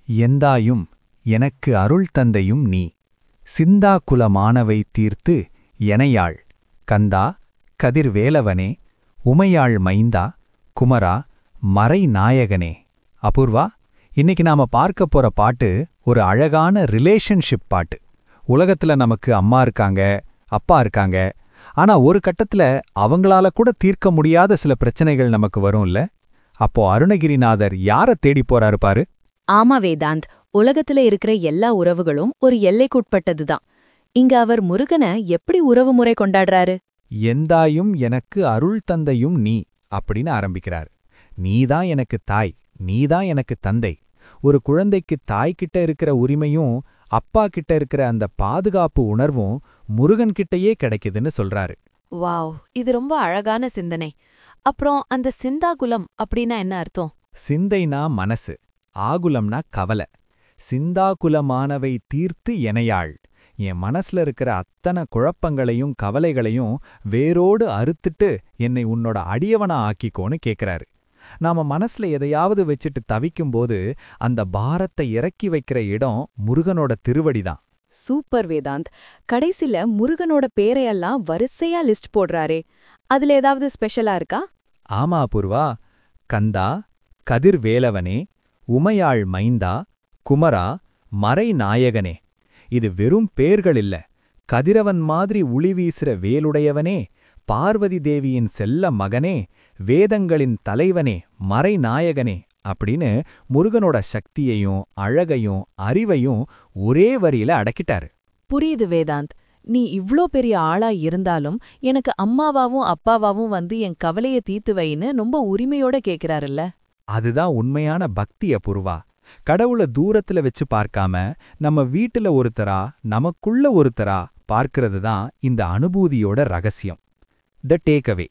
எந்தாயும் எனக்கு அருள் தந்தையும் நீ சிந்தா குலமானவை தீர்த்து எனையாள் கந்தா கதிர்வேலவனே உமையாள் மைந்தா குமரா மறை நாயகனே அபூர்வா இன்னைக்கு நாம பார்க்க போற பாட்டு ஒரு அழகான ரிலேஷன்ஷிப் பாட்டு உலகத்துல நமக்கு அம்மா இருக்காங்க அப்பா இருக்காங்க ஆனா ஒரு கட்டத்துல அவங்களால கூட தீர்க்க முடியாத சில பிரச்சனைகள் நமக்கு வரும்ல அப்போ அருணகிரிநாதர் யார தேடி போறாரு பாரு ஆமா வேதாந்த் உலகத்துல இருக்கிற எல்லா உறவுகளும் ஒரு எல்லைக்குட்பட்டதுதான் இங்க அவர் முருகனை எப்படி உறவு முறை கொண்டாடுறாரு எந்தாயும் எனக்கு அருள் தந்தையும் நீ அப்படின்னு ஆரம்பிக்கிறார் நீதான் எனக்கு தாய் நீதான் எனக்கு தந்தை ஒரு குழந்தைக்கு தாய்கிட்ட இருக்கிற உரிமையும் அப்பா கிட்ட இருக்கிற அந்த பாதுகாப்பு உணர்வும் முருகன் கிட்டயே கிடைக்குதுன்னு சொல்றாரு வாவ் இது ரொம்ப அழகான சிந்தனை அப்புறம் அந்த சிந்தாகுலம் அப்படின்னா என்ன அர்த்தம் சிந்தைனா மனசு ஆகுலம்னா கவலை சிந்தாகுலமானவை தீர்த்து எனையாள் என் மனசுல இருக்கிற அத்தனை குழப்பங்களையும் கவலைகளையும் வேரோடு அறுத்துட்டு என்னை உன்னோட அடியவனா ஆக்கிக்கோன்னு கேக்குறாரு நாம மனசுல எதையாவது வச்சுட்டு தவிக்கும்போது அந்த பாரத்தை இறக்கி வைக்கிற இடம் முருகனோட திருவடிதான் சூப்பர் வேதாந்த் கடைசில முருகனோட பேரையெல்லாம் வரிசையா லிஸ்ட் போடுறாரே அதுல ஏதாவது ஸ்பெஷலா இருக்கா ஆமா பூர்வா கந்தா கதிர்வேலவனே உமையாள் மைந்தா குமரா மறை நாயகனே இது வெறும் பேர்கள் இல்ல கதிரவன் மாதிரி ஒளி வீசுற வேலுடையவனே பார்வதி தேவியின் செல்ல மகனே வேதங்களின் தலைவனே மறை நாயகனே அப்படின்னு முருகனோட சக்தியையும் அழகையும் அறிவையும் ஒரே வரியில அடக்கிட்டாரு புரியுது வேதாந்த் நீ இவ்ளோ பெரிய ஆளா இருந்தாலும் எனக்கு அம்மாவாவும் அப்பாவாவும் வந்து என் கவலைய தீத்து வைன்னு ரொம்ப உரிமையோட கேக்குறாருல்ல அதுதான் உண்மையான பக்திய புருவா கடவுள தூரத்துல வச்சு பார்க்காம நம்ம வீட்டுல ஒருத்தரா நமக்குள்ள ஒருத்தரா பார்க்கிறது தான் இந்த அனுபூதியோட ரகசியம் த டேக்அவே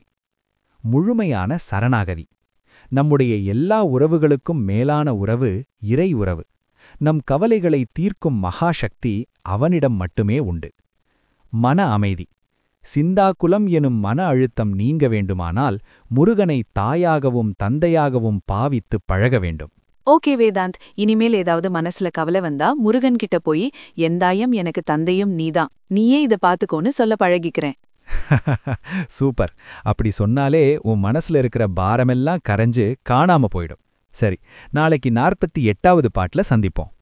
முழுமையான சரணாகதி நம்முடைய எல்லா உறவுகளுக்கும் மேலான உறவு இறை உறவு நம் கவலைகளை தீர்க்கும் மகாசக்தி அவனிடம் மட்டுமே உண்டு மன அமைதி சிந்தாகுலம் எனும் மன அழுத்தம் நீங்க வேண்டுமானால் முருகனை தாயாகவும் தந்தையாகவும் பாவித்துப் பழக வேண்டும் ஓகே வேதாந்த் இனிமேல் ஏதாவது மனசுல கவலை வந்தா முருகன் கிட்ட போய் எந்தாயம் எனக்கு தந்தையும் நீதான் நீயே இத பாத்துக்கோன்னு சொல்ல பழகிக்கிறேன் சூப்பர் அப்படி சொன்னாலே உன் மனசுல இருக்கிற பாரமெல்லாம் கரைஞ்சு காணாம போயிடும் சரி நாளைக்கு நாற்பத்தி எட்டாவது பாட்டுல சந்திப்போம்